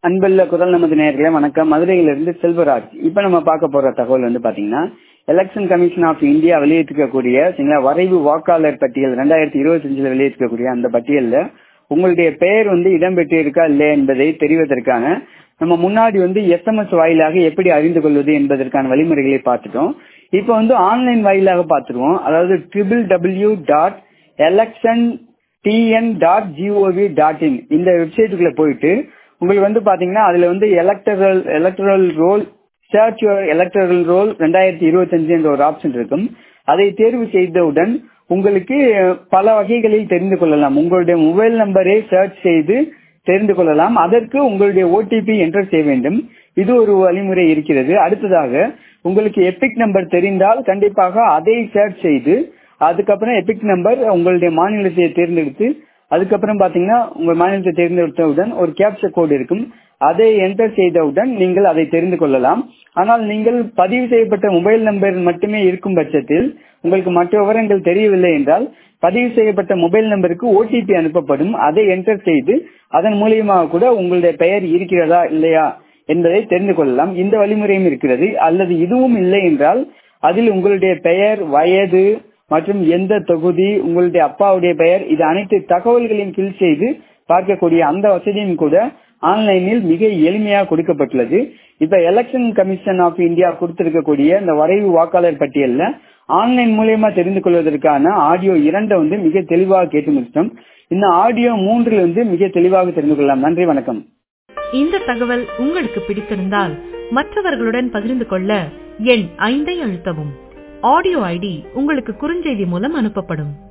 அன்புள்ள குரல் நமது நேர்களே வணக்கம் மதுரையிலிருந்து செல்வராஜ் இப்ப நம்ம பார்க்க போற தகவல் வந்து பாத்தீங்கன்னா எலெக்ஷன் கமிஷன் ஆஃப் இந்தியா வெளியிட்டிருக்கக்கூடிய சரிங்களா வரைவு வாக்காளர் பட்டியல் ரெண்டாயிரத்தி இருபத்தி அஞ்சுல வெளியிட்டிருக்கக்கூடிய அந்த பட்டியல்ல உங்களுடைய பெயர் வந்து இடம்பெற்று இருக்கா இல்லையா என்பதை தெரிவதற்கான நம்ம முன்னாடி வந்து எஸ்எம்எஸ் வாயிலாக எப்படி அறிந்து கொள்வது என்பதற்கான வழிமுறைகளை பார்த்துட்டோம் இப்போ வந்து ஆன்லைன் வாயிலாக பார்த்துருவோம் அதாவது triple W dot election TN dot GOV dot in இந்த வெப்சைட்டுக்குள்ள போயிட்டு உங்களுக்கு வந்து பாத்தீங்கன்னா அதுல வந்து electoral electoral roll search electoral roll ரெண்டாயிரத்தி இருபத்தஞ்சு என்ற ஒரு ஆப்ஷன் இருக்கும் அதை தேர்வு செய்தவுடன் உங்களுக்கு பல வகைகளில் தெரிந்து கொள்ளலாம் உங்களுடைய மொபைல் நம்பரை சர்ச் செய்து தெரிந்து கொள்ளலாம் அதற்கு உங்களுடைய ஓடிபி என்டர் செய்ய வேண்டும் இது ஒரு வழிமுறை இருக்கிறது அடுத்ததாக உங்களுக்கு எபிக் நம்பர் தெரிந்தால் கண்டிப்பாக அதை சர்ச் செய்து அதுக்கப்புறம் எபிக் நம்பர் உங்களுடைய மாநிலத்தை தேர்ந்தெடுத்து அதுக்கப்புறம் பாத்தீங்கன்னா உங்க மாநிலத்தை தேர்ந்தெடுத்தவுடன் ஒரு கேப்சர் கோடு இருக்கும் அதை என்டர் செய்தவுடன் நீங்கள் அதை தெரிந்து கொள்ளலாம் ஆனால் நீங்கள் பதிவு செய்யப்பட்ட மொபைல் நம்பர் மட்டுமே இருக்கும் பட்சத்தில் உங்களுக்கு மற்ற விவரங்கள் தெரியவில்லை என்றால் பதிவு செய்யப்பட்ட மொபைல் நம்பருக்கு ஓடிபி அனுப்பப்படும் அதை என்டர் செய்து அதன் மூலியமாக கூட உங்களுடைய பெயர் இருக்கிறதா இல்லையா என்பதை தெரிந்து கொள்ளலாம் இந்த வழிமுறையும் இருக்கிறது அல்லது இதுவும் இல்லை என்றால் அதில் உங்களுடைய பெயர் வயது மற்றும் எந்த தொகுதி உங்களுடைய அப்பாவுடைய பெயர் இது அனைத்து தகவல்களையும் ஃபில் செய்து பார்க்கக்கூடிய அந்த வசதியும் கூட ஆன்லைனில் மிக எளிமையாக கொடுக்கப்பட்டுள்ளது இப்ப எலெக்ஷன் கமிஷன் ஆஃப் இந்தியா கொடுத்திருக்கக்கூடிய இந்த வரைவு வாக்காளர் பட்டியல்ல ஆன்லைன் மூலியமா தெரிந்து கொள்வதற்கான ஆடியோ இரண்டை வந்து மிக தெளிவாக கேட்டு முடிச்சிட்டோம் இந்த ஆடியோ மூன்றுல வந்து மிக தெளிவாக தெரிந்து கொள்ளலாம் நன்றி வணக்கம் இந்த தகவல் உங்களுக்கு பிடித்திருந்தால் மற்றவர்களுடன் பகிர்ந்து கொள்ள எண் ஐந்தை அழுத்தவும் ஆடியோ ஐடி உங்களுக்கு குறுஞ்செய்தி மூலம் அனுப்பப்படும்